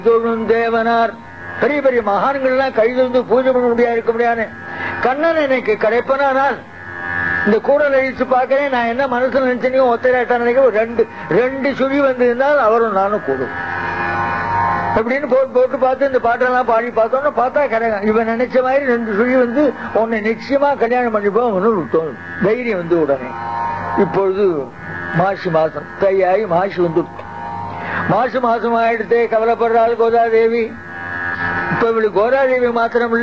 தொழும் தேவனார் பெரிய பெரிய மகான்கள்லாம் கைதொழுந்து பூஜை பண்ண முடியாது இருக்க முடியாது கண்ணன் எனக்கு கிடைப்பனானால் இந்த கூடல் அழிச்சு பார்க்கிறேன் நான் என்ன மனசுல நினைச்சனையும் ஒத்தராட்டா நினைக்க ஒரு ரெண்டு ரெண்டு சுழி வந்திருந்தால் அவரும் நானும் கூடும் அப்படின்னு போட்டு போட்டு பார்த்து இந்த பாட்டெல்லாம் பாடி பார்த்தோம்னா பார்த்தா கிடையாது இவன் நினைச்ச மாதிரி ரெண்டு சுழி வந்து உன்னை நிச்சயமா கல்யாணம் பண்ணிப்போம் அவனு தோணும் தைரியம் வந்து உடனே இப்பொழுது மாசி மாசம் தையாகி மாசி வந்து மாசி மாசம் ஆயிடுத்தே கவலைப்படுறாள் கோதாதேவி இப்ப இவளுக்கு கோதாதேவி மாத்திரம் இல்ல